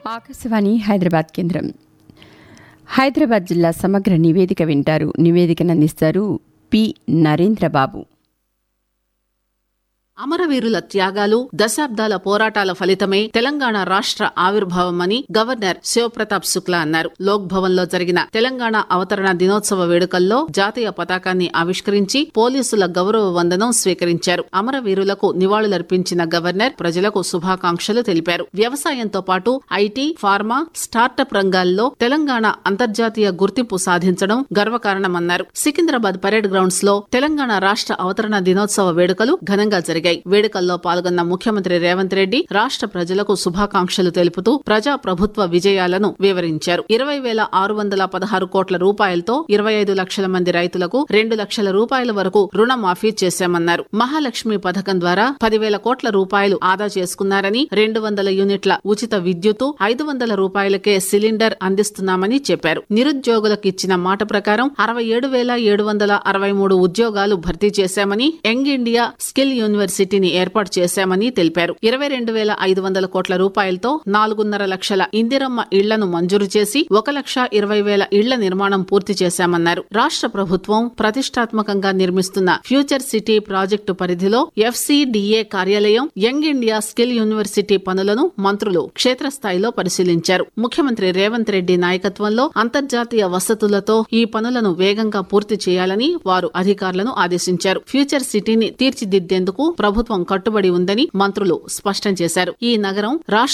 ఆకాశవాణి హైదరాబాద్ కేంద్రం హైదరాబాద్ జిల్లా సమగ్ర నివేదిక వింటారు నివేదికను అందిస్తారు పి నరేంద్రబాబు అమరవీరుల త్యాగాలు దశాబ్దాల పోరాటాల ఫలితమే తెలంగాణ రాష్ట్ర ఆవిర్భావమని గవర్నర్ శివప్రతాప్ శుక్లా అన్నారు లోక్ భవన్ లో జరిగిన తెలంగాణ అవతరణ దినోత్సవ వేడుకల్లో జాతీయ పతాకాన్ని ఆవిష్కరించి పోలీసుల గౌరవ వందనం స్వీకరించారు అమరవీరులకు నివాళులర్పించిన గవర్నర్ ప్రజలకు శుభాకాంక్షలు తెలిపారు వ్యవసాయంతో పాటు ఐటీ ఫార్మా స్టార్టప్ రంగాల్లో తెలంగాణ అంతర్జాతీయ గుర్తింపు సాధించడం గర్వకారణమన్నారు సికింద్రాబాద్ పరేడ్ గ్రౌండ్స్ లో తెలంగాణ రాష్ట్ర అవతరణ దినోత్సవ వేడుకలు ఘనంగా జరిగాయి వేడుకల్లో పాల్గొన్న ముఖ్యమంత్రి రేవంత్ రెడ్డి రాష్ట్ర ప్రజలకు శుభాకాంక్షలు తెలుపుతూ ప్రజా ప్రభుత్వ విజయాలను వివరించారు ఇరవై వేల ఆరు వందల పదహారు కోట్ల రూపాయలతో ఇరవై ఐదు లక్షల మంది రైతులకు రెండు లక్షల రూపాయల వరకు రుణమాఫీ చేశామన్నారు మహాలక్ష్మి పథకం ద్వారా పదివేల కోట్ల రూపాయలు ఆదా చేసుకున్నారని రెండు వందల యూనిట్ల ఉచిత విద్యుత్తు ఐదు వందల రూపాయలకే సిలిండర్ అందిస్తున్నామని చెప్పారు నిరుద్యోగులకు ఇచ్చిన మాట ప్రకారం అరవై ఏడు వేల ఏడు వందల అరవై మూడు ఉద్యోగాలు భర్తీ చేశామని యంగ్ ఇండియా స్కిల్ యూనివర్సిటీని ఏర్పాటు చేశామని తెలిపారు ఇరవై రెండు వేల ఐదు వందల కోట్ల రూపాయలతో నాలుగున్నర లక్షల ఇందిరమ్మ ఇళ్లను మంజూరు చేసి ఒక లక్ష ఇరవై వేల ఇళ్ల నిర్మాణం పూర్తి చేశామన్నారు రాష్ట్ర ప్రభుత్వం ప్రతిష్టాత్మకంగా నిర్మిస్తున్న ఫ్యూచర్ సిటీ ప్రాజెక్టు పరిధిలో ఎఫ్సిడిఏ కార్యాలయం యంగ్ ఇండియా స్కిల్ యూనివర్సిటీ పనులను మంత్రులు క్షేత్రస్థాయిలో పరిశీలించారు ముఖ్యమంత్రి రేవంత్ రెడ్డి నాయకత్వంలో అంతర్జాతీయ వసతులతో ఈ పనులను వేగంగా పూర్తి చేయాలని వారు అధికారులను ఆదేశించారు ఫ్యూచర్ సిటీని తీర్చిదిద్దేందుకు ప్రభుత్వం కట్టుబడి ఉందని మంత్రులు స్పష్టం చేశారు ఈ నగరం రాష్ట్ర